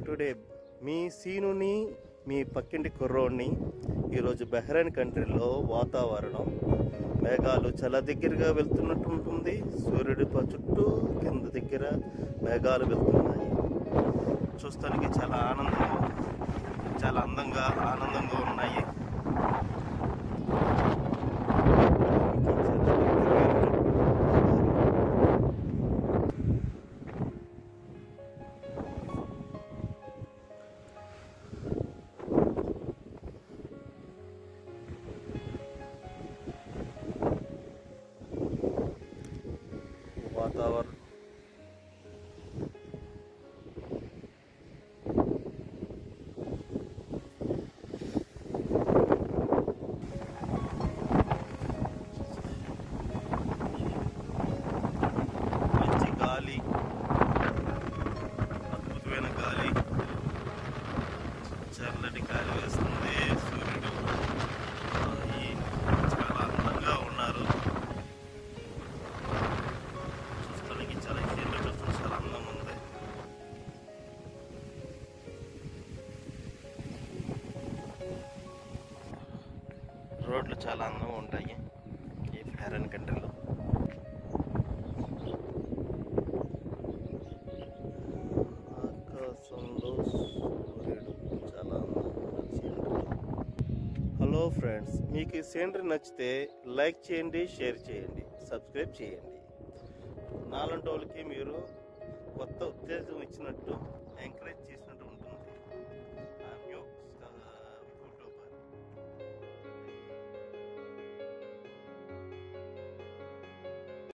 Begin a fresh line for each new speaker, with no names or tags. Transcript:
today మీ సీనుని మీ పక్కింటి కుర్రోడిని ఈరోజు Bahrain కంట్రీలో వాతావరణం మేఘాలు చాలా దగ్గరగా వెళ్తున్నట్టు ఉంటుంది సూర్యుడి ప- చుట్టూ కింద దగ్గర మేఘాలు వెళ్తున్నాయి చూస్తానికి చాలా ఆనందంగా చాలా అందంగా ఆనందంగా ఉన్నాయి వాతావరణం మంచి గాలి అద్భుతమైన గాలి చల్లటి గాలి వేస్తుంది సూర్యుడు ఈ చాలా అందంగా ఉన్నారు చూస్తానికి చాలా ఇదేంటో చూస్తానికి చాలా అందంగా ఉంది రోడ్లు చాలా అందంగా ఉంటాయి ఈ ఫారెన్ కంట్రీలో ఆకాశంలో సూర్యుడు చాలా అందంగా సీనరీ హలో ఫ్రెండ్స్ మీకు ఈ సీనరీ నచ్చితే లైక్ చేయండి షేర్ చేయండి సబ్స్క్రైబ్ చేయండి నాలంటి వాళ్ళకి మీరు కొత్త ఉత్తేజం ఇచ్చినట్టు ఎంకరేజ్ చేసి